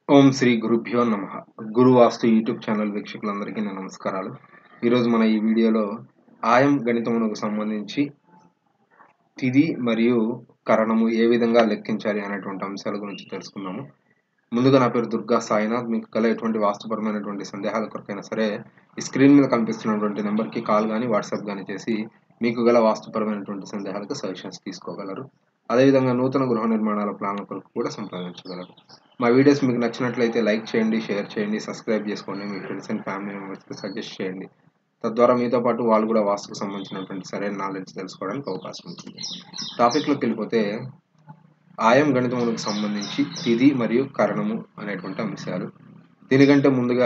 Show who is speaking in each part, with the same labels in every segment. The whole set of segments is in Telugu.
Speaker 1: ఓం శ్రీ గురుభ్యో నమ గురు వాస్తు యూట్యూబ్ ఛానల్ వీక్షకులందరికీ నా నమస్కారాలు ఈరోజు మన ఈ వీడియోలో ఆయం గణితమునకు సంబంధించి తిథి మరియు కరణము ఏ విధంగా లెక్కించాలి అనేటువంటి అంశాల గురించి తెలుసుకుందాము ముందుగా నా పేరు దుర్గా సాయినాథ్ మీకు గల ఎటువంటి వాస్తుపరమైనటువంటి సందేహాల కొరకైనా సరే ఈ స్క్రీన్ మీద కనిపిస్తున్నటువంటి నెంబర్కి కాల్ కానీ వాట్సాప్ కానీ చేసి మీకు గల వాస్తుపరమైనటువంటి సందేహాలకు సజెషన్స్ తీసుకోగలరు అదేవిధంగా నూతన గృహ నిర్మాణాల ప్లాన్ల కొరకు కూడా సంప్రదించగలరు మా వీడియోస్ మీకు నచ్చినట్లయితే లైక్ చేయండి షేర్ చేయండి సబ్స్క్రైబ్ చేసుకోండి మీ ఫ్రెండ్స్ అండ్ ఫ్యామిలీ మెంబర్స్కి సజెస్ట్ చేయండి తద్వారా మీతో పాటు వాళ్ళు కూడా వాస్తుకు సంబంధించినటువంటి సరైన నాలెడ్జ్ తెలుసుకోవడానికి అవకాశం ఉంటుంది టాపిక్లోకి వెళ్ళిపోతే ఆయం గణితములకు సంబంధించి తిథి మరియు కరణము అనేటువంటి అంశాలు దీనికంటే ముందుగా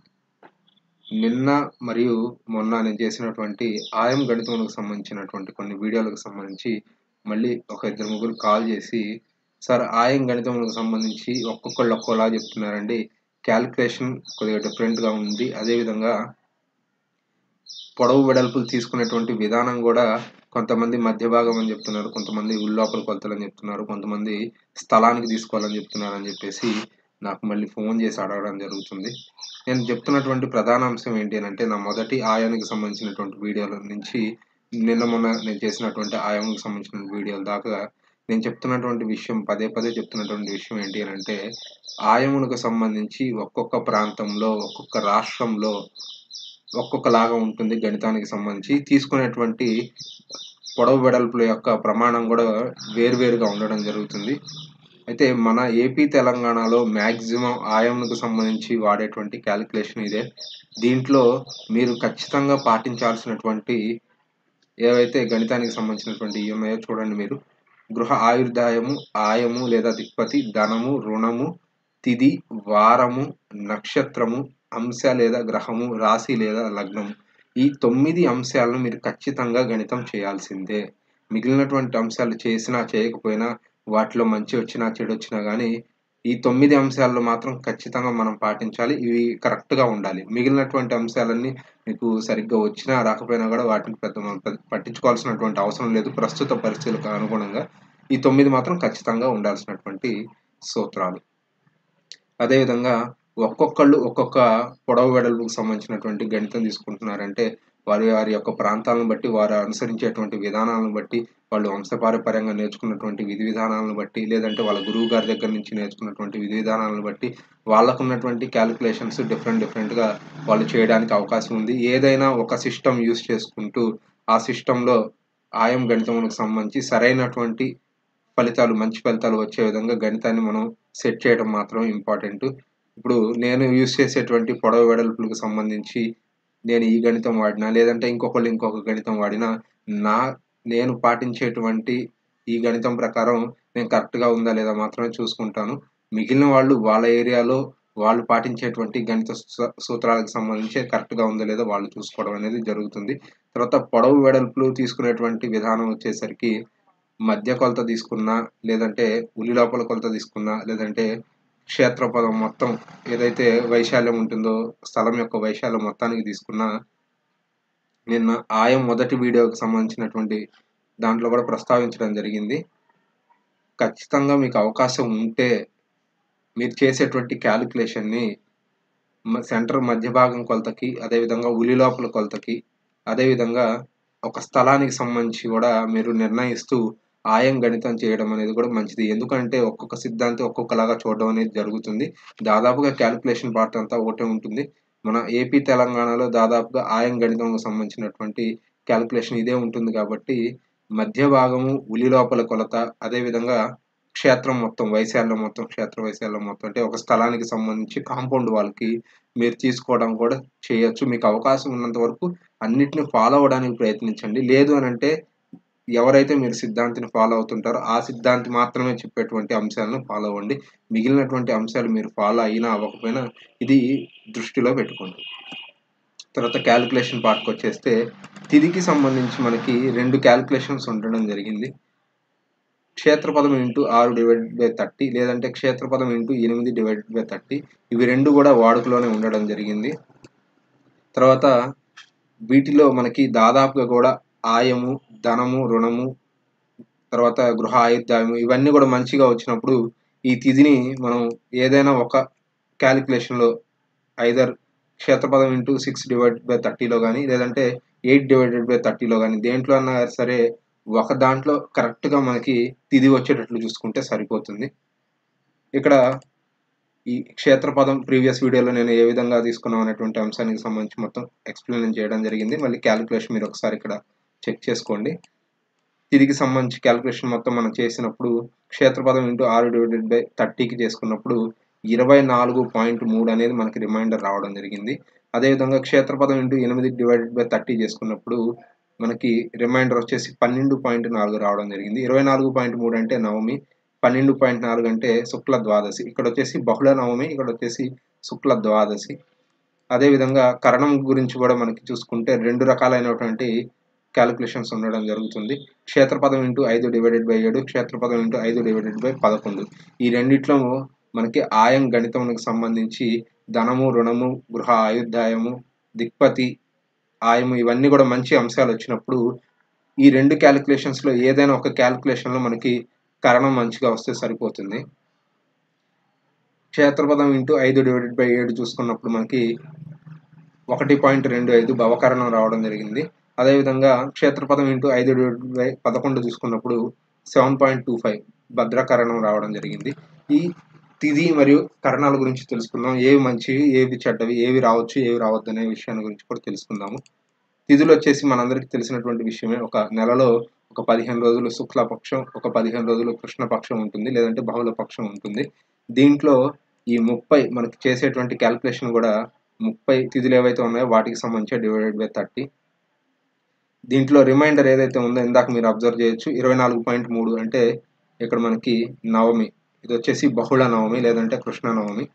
Speaker 1: నిన్న మరియు మొన్న నేను చేసినటువంటి ఆయం గణితములకు సంబంధించినటువంటి కొన్ని వీడియోలకు సంబంధించి మళ్ళీ ఒక ఇద్దరు ముగ్గురు కాల్ చేసి సార్ ఆయం గణితములకు సంబంధించి ఒక్కొక్కళ్ళు ఒక్కోలా చెప్తున్నారండి క్యాలిక్యులేషన్ కొద్దిగా డిఫరెంట్గా ఉంది అదేవిధంగా పొడవు వెడల్పులు తీసుకునేటువంటి విధానం కూడా కొంతమంది మధ్య భాగం అని చెప్తున్నారు కొంతమంది ఉల్లోపల కొలతలు అని చెప్తున్నారు కొంతమంది స్థలానికి తీసుకోవాలని చెప్తున్నారు అని చెప్పేసి నాకు మళ్ళీ ఫోన్ చేసి అడగడం జరుగుతుంది నేను చెప్తున్నటువంటి ప్రధాన అంశం ఏంటి అని అంటే నా మొదటి ఆయానికి సంబంధించినటువంటి వీడియోల నుంచి నిన్న మొన్న నేను చేసినటువంటి ఆయానికి సంబంధించిన వీడియోల దాకా నేను చెప్తున్నటువంటి విషయం పదే పదే చెప్తున్నటువంటి విషయం ఏంటి అని అంటే ఆయములకు సంబంధించి ఒక్కొక్క ప్రాంతంలో ఒక్కొక్క రాష్ట్రంలో ఒక్కొక్కలాగా ఉంటుంది గణితానికి సంబంధించి తీసుకునేటువంటి పొడవు వెడల్పుల యొక్క ప్రమాణం కూడా వేరువేరుగా ఉండడం జరుగుతుంది అయితే మన ఏపీ తెలంగాణలో మ్యాక్సిమం ఆయంకు సంబంధించి వాడేటువంటి క్యాలిక్యులేషన్ ఇదే దీంట్లో మీరు ఖచ్చితంగా పాటించాల్సినటువంటి ఏవైతే గణితానికి సంబంధించినటువంటి ఇవి ఉన్నాయో చూడండి మీరు గృహ ఆయుర్దాయము ఆయము లేదా దిక్పతి ధనము రుణము తిథి వారము నక్షత్రము అంశ లేదా గ్రహము రాశి లేదా లగ్నము ఈ తొమ్మిది అంశాలను మీరు ఖచ్చితంగా గణితం చేయాల్సిందే మిగిలినటువంటి అంశాలు చేసినా చేయకపోయినా వాటిలో మంచి వచ్చినా చెడు వచ్చినా కానీ ఈ తొమ్మిది అంశాల్లో మాత్రం ఖచ్చితంగా మనం పాటించాలి ఇవి కరెక్ట్గా ఉండాలి మిగిలినటువంటి అంశాలన్నీ మీకు సరిగ్గా వచ్చినా రాకపోయినా కూడా వాటిని పెద్ద మనం పట్టించుకోవాల్సినటువంటి అవసరం లేదు ప్రస్తుత పరిస్థితులకు అనుగుణంగా ఈ తొమ్మిది మాత్రం ఖచ్చితంగా ఉండాల్సినటువంటి సూత్రాలు అదేవిధంగా ఒక్కొక్కళ్ళు ఒక్కొక్క పొడవు వెడల్పుకు సంబంధించినటువంటి గణితం తీసుకుంటున్నారంటే వారి వారి యొక్క ప్రాంతాలను బట్టి వారు అనుసరించేటువంటి విధానాలను బట్టి వాళ్ళు వంశపారపర్యంగా నేర్చుకున్నటువంటి విధి విధానాలను బట్టి లేదంటే వాళ్ళ గురువు గారి దగ్గర నుంచి నేర్చుకున్నటువంటి విధి విధానాలను బట్టి వాళ్ళకున్నటువంటి క్యాలిక్యులేషన్స్ డిఫరెంట్ డిఫరెంట్గా వాళ్ళు చేయడానికి అవకాశం ఉంది ఏదైనా ఒక సిస్టమ్ యూస్ చేసుకుంటూ ఆ సిస్టంలో ఆయం గణితములకు సంబంధించి సరైనటువంటి ఫలితాలు మంచి ఫలితాలు వచ్చే విధంగా గణితాన్ని మనం సెట్ చేయడం మాత్రం ఇంపార్టెంట్ ఇప్పుడు నేను యూస్ చేసేటువంటి పొడవు వెడల్పులకు సంబంధించి నేను ఈ గణితం వాడినా లేదంటే ఇంకొకళ్ళు ఇంకొక గణితం వాడినా నా నేను పాటించేటువంటి ఈ గణితం ప్రకారం నేను కరెక్ట్గా ఉందా లేదా మాత్రమే చూసుకుంటాను మిగిలిన వాళ్ళు వాళ్ళ ఏరియాలో వాళ్ళు పాటించేటువంటి గణిత సూత్రాలకు సంబంధించి కరెక్ట్గా ఉందో లేదో వాళ్ళు చూసుకోవడం అనేది జరుగుతుంది తర్వాత పొడవు వెడల్పులు తీసుకునేటువంటి విధానం వచ్చేసరికి మధ్య కొలత తీసుకున్నా లేదంటే ఉలి లోపల కొలత తీసుకున్నా లేదంటే క్షేత్రపదం మొత్తం ఏదైతే వైశాల్యం ఉంటుందో స్థలం యొక్క వైశాల్యం మొత్తానికి తీసుకున్నా నిన్న ఆయం మొదటి వీడియోకి సంబంధించినటువంటి దాంట్లో కూడా ప్రస్తావించడం జరిగింది ఖచ్చితంగా మీకు అవకాశం ఉంటే మీరు చేసేటువంటి క్యాలిక్యులేషన్ని సెంటర్ మధ్య భాగం కొలతకి అదేవిధంగా ఉలి లోపల కొలతకి అదేవిధంగా ఒక స్థలానికి సంబంధించి కూడా మీరు నిర్ణయిస్తూ ఆయం గణితం చేయడం అనేది కూడా మంచిది ఎందుకంటే ఒక్కొక్క సిద్ధాంతి ఒక్కొక్కలాగా చూడడం అనేది జరుగుతుంది దాదాపుగా క్యాలిక్యులేషన్ పార్ట్ అంతా ఒకటే ఉంటుంది మన ఏపీ తెలంగాణలో దాదాపుగా ఆయం గణితంకు సంబంధించినటువంటి క్యాలిక్యులేషన్ ఇదే ఉంటుంది కాబట్టి మధ్య భాగము ఉలి లోపల కొలత అదేవిధంగా క్షేత్రం మొత్తం వైశాల్యం మొత్తం క్షేత్ర వైశాల్యం మొత్తం అంటే ఒక స్థలానికి సంబంధించి కాంపౌండ్ వాళ్ళకి మీరు తీసుకోవడం కూడా చేయొచ్చు మీకు అవకాశం ఉన్నంత వరకు అన్నిటిని ఫాలో అవ్వడానికి ప్రయత్నించండి లేదు అని అంటే ఎవరైతే మీరు సిద్ధాంతిని ఫాలో అవుతుంటారో ఆ సిద్ధాంతి మాత్రమే చెప్పేటువంటి అంశాలను ఫాలో అవ్వండి మిగిలినటువంటి అంశాలు మీరు ఫాలో అయినా అవ్వకపోయినా ఇది దృష్టిలో పెట్టుకోండి తర్వాత క్యాలిక్యులేషన్ పార్ట్కి వచ్చేస్తే తిదికి సంబంధించి మనకి రెండు క్యాలిక్యులేషన్స్ ఉండడం జరిగింది క్షేత్రపదం ఇంటూ ఆరు డివైడ్ బై థర్టీ లేదంటే క్షేత్రపదం ఇంటూ ఎనిమిది డివైడ్ బై థర్టీ ఇవి రెండు కూడా వాడుకలోనే ఉండడం జరిగింది తర్వాత వీటిలో మనకి దాదాపుగా కూడా ఆయము ధనము రుణము తర్వాత గృహ ఆయుర్దాయము ఇవన్నీ కూడా మంచిగా వచ్చినప్పుడు ఈ తిథిని మనం ఏదైనా ఒక క్యాలిక్యులేషన్లో ఐదర్ క్షేత్రపదం ఇంటూ సిక్స్ డివైడెడ్ బై థర్టీలో కానీ లేదంటే ఎయిట్ డివైడెడ్ బై థర్టీలో కానీ దేంట్లో అన్నా సరే ఒక దాంట్లో కరెక్ట్గా మనకి తిది వచ్చేటట్లు చూసుకుంటే సరిపోతుంది ఇక్కడ ఈ క్షేత్రపదం ప్రీవియస్ వీడియోలో నేను ఏ విధంగా తీసుకున్నాం అనేటువంటి అంశానికి సంబంధించి మొత్తం ఎక్స్ప్లెయిన్ చేయడం జరిగింది మళ్ళీ క్యాలిక్యులేషన్ మీరు ఒకసారి ఇక్కడ చెక్ చేసుకోండి తిరిగి సంబంధించి క్యాలిక్యులేషన్ మొత్తం మనం చేసినప్పుడు క్షేత్రపదం ఇంటూ ఆరు డివైడెడ్ బై థర్టీకి చేసుకున్నప్పుడు ఇరవై నాలుగు పాయింట్ మూడు అనేది మనకి రిమైండర్ రావడం జరిగింది అదేవిధంగా క్షేత్రపదం ఇంటూ ఎనిమిది డివైడెడ్ బై థర్టీ చేసుకున్నప్పుడు మనకి రిమైండర్ వచ్చేసి పన్నెండు పాయింట్ నాలుగు రావడం జరిగింది ఇరవై నాలుగు పాయింట్ మూడు అంటే నవమి పన్నెండు పాయింట్ నాలుగు అంటే శుక్ల ద్వాదశి ఇక్కడ వచ్చేసి బహుళ నవమి ఇక్కడ వచ్చేసి శుక్ల ద్వాదశి అదేవిధంగా కరణం గురించి కూడా మనకి చూసుకుంటే రెండు రకాలైనటువంటి క్యాలిక్యులేషన్స్ ఉండడం జరుగుతుంది క్షేత్రపదం ఇంటూ ఐదు డివైడెడ్ బై ఏడు క్షేత్రపదం ఇంటూ ఐదు డివైడెడ్ బై పదకొండు ఈ రెండిట్లో మనకి ఆయం గణితమునికి సంబంధించి ధనము రుణము గృహ ఆయుర్దాయము దిక్పతి ఆయము ఇవన్నీ కూడా మంచి అంశాలు వచ్చినప్పుడు ఈ రెండు క్యాలిక్యులేషన్స్లో ఏదైనా ఒక క్యాలిక్యులేషన్లో మనకి కరణం మంచిగా వస్తే సరిపోతుంది క్షేత్రపదం ఇంటూ ఐదు డివైడెడ్ బై ఏడు చూసుకున్నప్పుడు మనకి ఒకటి పాయింట్ రెండు ఐదు భవకరణం రావడం జరిగింది అదేవిధంగా క్షేత్రపదం ఇంటూ ఐదు డివైడెడ్ బై పదకొండు చూసుకున్నప్పుడు సెవెన్ పాయింట్ టూ ఫైవ్ భద్రకరణం రావడం జరిగింది ఈ తిథి మరియు కరణాల గురించి తెలుసుకుందాం ఏవి మంచివి ఏవి చెడ్డవి ఏవి రావచ్చు ఏవి రావద్దు అనే విషయాన్ని గురించి కూడా తెలుసుకుందాము తిథులు వచ్చేసి మనందరికీ తెలిసినటువంటి విషయమే ఒక నెలలో ఒక పదిహేను రోజులు శుక్లపక్షం ఒక పదిహేను రోజులు కృష్ణపక్షం ఉంటుంది లేదంటే బహుళ పక్షం ఉంటుంది దీంట్లో ఈ ముప్పై మనకి చేసేటువంటి క్యాల్కులేషన్ కూడా ముప్పై తిథులు ఏవైతే ఉన్నాయో వాటికి సంబంధించి డివైడెడ్ బై థర్టీ దీంట్లో రిమైండర్ ఏదైతే ఉందో ఇందాక మీరు అబ్జర్వ్ చేయొచ్చు ఇరవై నాలుగు పాయింట్ మూడు అంటే ఇక్కడ మనకి నవమి ఇది వచ్చేసి బహుళ నవమి లేదంటే కృష్ణ నవమి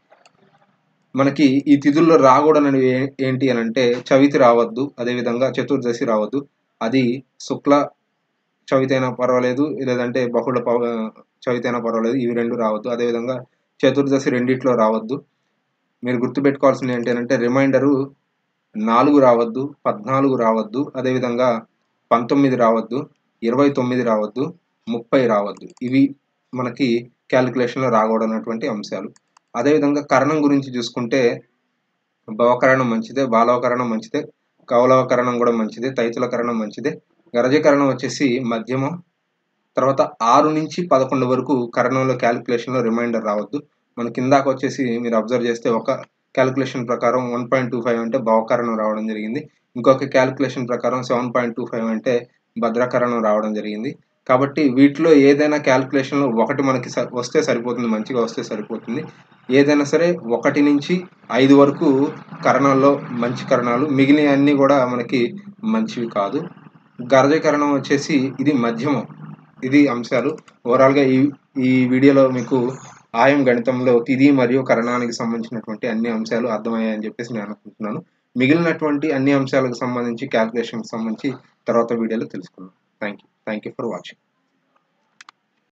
Speaker 1: మనకి ఈ తిథుల్లో రాకూడనవి ఏంటి అని అంటే చవితి రావద్దు అదేవిధంగా చతుర్దశి రావద్దు అది శుక్ల చవితి అయినా పర్వాలేదు లేదంటే బహుళ చవితి అయినా పర్వాలేదు ఇవి రెండు రావద్దు అదేవిధంగా చతుర్దశి రెండిట్లో రావద్దు మీరు గుర్తుపెట్టుకోవాల్సింది ఏంటి అంటే రిమైండరు నాలుగు రావద్దు పద్నాలుగు రావద్దు అదేవిధంగా పంతొమ్మిది రావద్దు ఇరవై తొమ్మిది రావద్దు ముప్పై రావద్దు ఇవి మనకి క్యాలిక్యులేషన్లో రాకూడనటువంటి అంశాలు అదేవిధంగా కరణం గురించి చూసుకుంటే భవకరణం మంచిదే బాలవకరణం మంచిదే కౌలవకరణం కూడా మంచిదే తైతులకరణం మంచిదే గరజకరణం వచ్చేసి మధ్యమం తర్వాత ఆరు నుంచి పదకొండు వరకు కరణంలో క్యాలిక్యులేషన్లో రిమైండర్ రావద్దు మన కిందాక వచ్చేసి మీరు అబ్జర్వ్ చేస్తే ఒక క్యాలిక్యులేషన్ ప్రకారం వన్ పాయింట్ టూ ఫైవ్ అంటే భవకరణం రావడం జరిగింది ఇంకొక క్యాలిక్యులేషన్ ప్రకారం సెవెన్ పాయింట్ టూ ఫైవ్ అంటే భద్రకరణం రావడం జరిగింది కాబట్టి వీటిలో ఏదైనా క్యాలిక్యులేషన్లో ఒకటి మనకి వస్తే సరిపోతుంది మంచిగా వస్తే సరిపోతుంది ఏదైనా సరే ఒకటి నుంచి ఐదు వరకు కరణాల్లో మంచి కరణాలు మిగిలిన అన్నీ కూడా మనకి మంచివి కాదు గర్జకరణం వచ్చేసి ఇది మధ్యమం ఇది అంశాలు ఓవరాల్గా ఈ ఈ వీడియోలో మీకు ఆయం గణితంలో తిథి మరియు కరణానికి సంబంధించినటువంటి అన్ని అంశాలు అర్థమయ్యాయని చెప్పేసి నేను అనుకుంటున్నాను మిగిలినటువంటి అన్ని అంశాలకు సంబంధించి క్యాల్కులేషన్కి సంబంధించి తర్వాత వీడియోలో తెలుసుకుందాం thank you thank you for watching